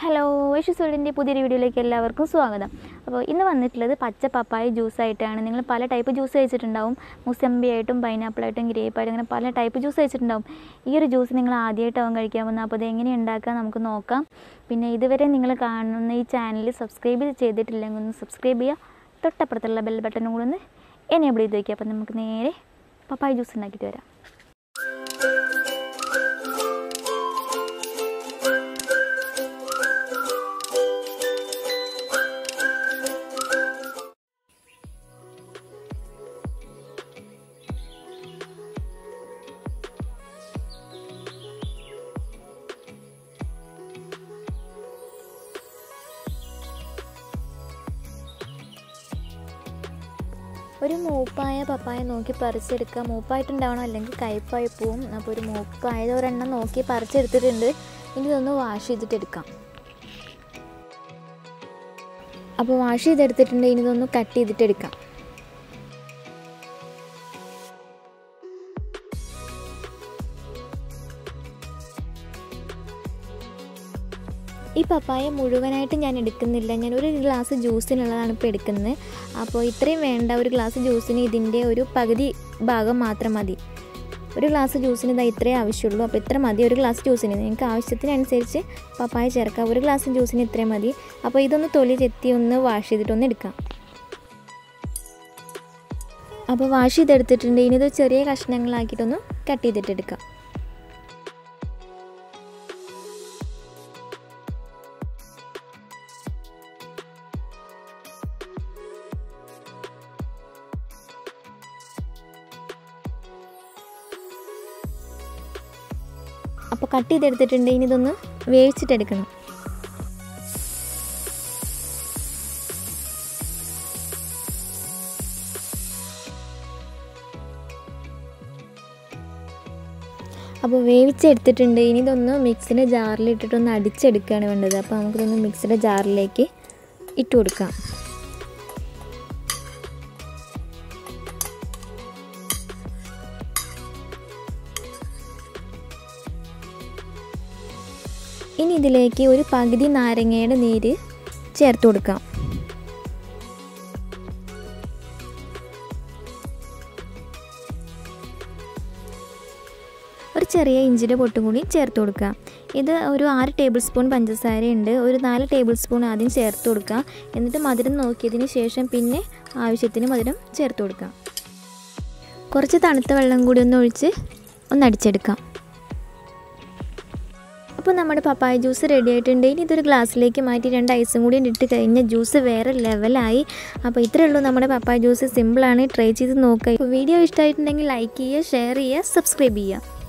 hello യേശു സോളിൻ്റെ പുതിയൊരു വീഡിയോയിലേക്ക് എല്ലാവർക്കും സ്വാഗതം അപ്പോൾ ഇന്ന് വന്നിട്ടുള്ളത് പച്ച പപ്പായ ജ്യൂസ് ആയിട്ടാണ് നിങ്ങൾ പല ടൈപ്പ് ജ്യൂസ് കഴിച്ചിട്ടുണ്ടാവും മുസമ്പി ആയിട്ടും പൈനാപ്പിൾ ആയിട്ടും ഗ്രേപ്പ് ആയിട്ടും അങ്ങനെ പല ടൈപ്പ് ജ്യൂസ് കഴിച്ചിട്ടുണ്ടാവും ഈ ഒരു ജ്യൂസ് നിങ്ങൾ ആദ്യമായിട്ടാവും കഴിക്കാൻ പോകുന്നത് അപ്പോൾ അത് എങ്ങനെ ഉണ്ടാക്കുക നമുക്ക് നോക്കാം പിന്നെ ഇതുവരെ നിങ്ങൾ കാണുന്ന ഈ ചാനൽ സബ്സ്ക്രൈബ് ചെയ്തിട്ടില്ലെങ്കിൽ ഒന്ന് സബ്സ്ക്രൈബ് ചെയ്യുക തൊട്ടപ്പുറത്തുള്ള ബെൽ ബട്ടണും കൂടെ ഒന്ന് എനേബിൾ ചെയ്ത് വയ്ക്കുക അപ്പോൾ നമുക്ക് നേരെ പപ്പായ ജ്യൂസ് ഉണ്ടാക്കിയിട്ട് വരാം ഒരു മൂപ്പായ പപ്പായ നോക്കി പറിച്ചെടുക്കുക മൂപ്പായിട്ടുണ്ടാവണം അല്ലെങ്കിൽ കയ്പായി പോവും അപ്പോൾ ഒരു മൂപ്പായത് ഒരെണ്ണം നോക്കി പറിച്ചെടുത്തിട്ടുണ്ട് ഇനി ഇതൊന്ന് വാഷ് ചെയ്തിട്ട് എടുക്കാം അപ്പോൾ വാഷ് ചെയ്തെടുത്തിട്ടുണ്ട് ഇനി ഇതൊന്ന് കട്ട് ചെയ്തിട്ട് എടുക്കാം ഈ പപ്പായ മുഴുവനായിട്ട് ഞാൻ എടുക്കുന്നില്ല ഞാൻ ഒരു ഗ്ലാസ് ജ്യൂസിനുള്ളതാണ് ഇപ്പോൾ എടുക്കുന്നത് അപ്പോൾ ഇത്രയും വേണ്ട ഒരു ഗ്ലാസ് ജ്യൂസിന് ഇതിൻ്റെ ഒരു പകുതി ഭാഗം മാത്രം മതി ഒരു ഗ്ലാസ് ജ്യൂസിന് ഇതാ ഇത്രയേ ആവശ്യമുള്ളൂ അപ്പോൾ ഇത്ര മതി ഒരു ഗ്ലാസ് ജ്യൂസിന് നിങ്ങൾക്ക് ആവശ്യത്തിനനുസരിച്ച് പപ്പായ ചേർക്കാം ഒരു ഗ്ലാസ് ജ്യൂസിന് ഇത്രയും മതി അപ്പോൾ ഇതൊന്ന് തൊലി ചെത്തി ഒന്ന് വാഷ് ചെയ്തിട്ടൊന്ന് എടുക്കാം അപ്പോൾ വാഷ് ചെയ്തെടുത്തിട്ടുണ്ട് ഇനി ഇത് ചെറിയ കഷ്ണങ്ങളാക്കിയിട്ടൊന്ന് കട്ട് ചെയ്തിട്ടെടുക്കാം അപ്പോൾ കട്ട് ചെയ്തെടുത്തിട്ടുണ്ട് ഇനി ഇതൊന്ന് വേവിച്ചിട്ടെടുക്കണം അപ്പോൾ വേവിച്ചെടുത്തിട്ടുണ്ട് ഇനി ഇതൊന്ന് മിക്സിൻ്റെ ജാറിലിട്ടിട്ടൊന്ന് അടിച്ചെടുക്കുകയാണ് വേണ്ടത് അപ്പോൾ നമുക്കിതൊന്ന് മിക്സിയുടെ ജാറിലേക്ക് ഇട്ട് കൊടുക്കാം ഇനി ഇതിലേക്ക് ഒരു പകുതി നാരങ്ങയുടെ നീര് ചേർത്ത് കൊടുക്കാം ഒരു ചെറിയ ഇഞ്ചിയുടെ പൊട്ടും കൂടി ചേർത്ത് കൊടുക്കുക ഇത് ഒരു ആറ് ടേബിൾ സ്പൂൺ പഞ്ചസാരയുണ്ട് ഒരു നാല് ടേബിൾ സ്പൂൺ ആദ്യം ചേർത്ത് കൊടുക്കുക എന്നിട്ട് മധുരം നോക്കിയതിന് ശേഷം പിന്നെ ആവശ്യത്തിന് മധുരം ചേർത്ത് കൊടുക്കുക കുറച്ച് തണുത്ത വെള്ളം കൂടി ഒന്ന് ഒഴിച്ച് ഒന്ന് അടിച്ചെടുക്കാം അപ്പോൾ നമ്മുടെ പപ്പായ ജ്യൂസ് റെഡി ആയിട്ടുണ്ട് ഇനി ഇതൊരു ഗ്ലാസ്സിലേക്ക് മാറ്റി രണ്ട് ഐസും കൂടി ഇട്ട് കഴിഞ്ഞാൽ ജ്യൂസ് വേറെ ലെവലായി അപ്പോൾ ഇത്രയേ ഉള്ളൂ നമ്മുടെ പപ്പായ ജ്യൂസ് സിമ്പിളാണ് ട്രൈ ചെയ്ത് നോക്കുക അപ്പോൾ വീഡിയോ ഇഷ്ടമായിട്ടുണ്ടെങ്കിൽ ലൈക്ക് ചെയ്യുക ഷെയർ ചെയ്യുക സബ്സ്ക്രൈബ് ചെയ്യുക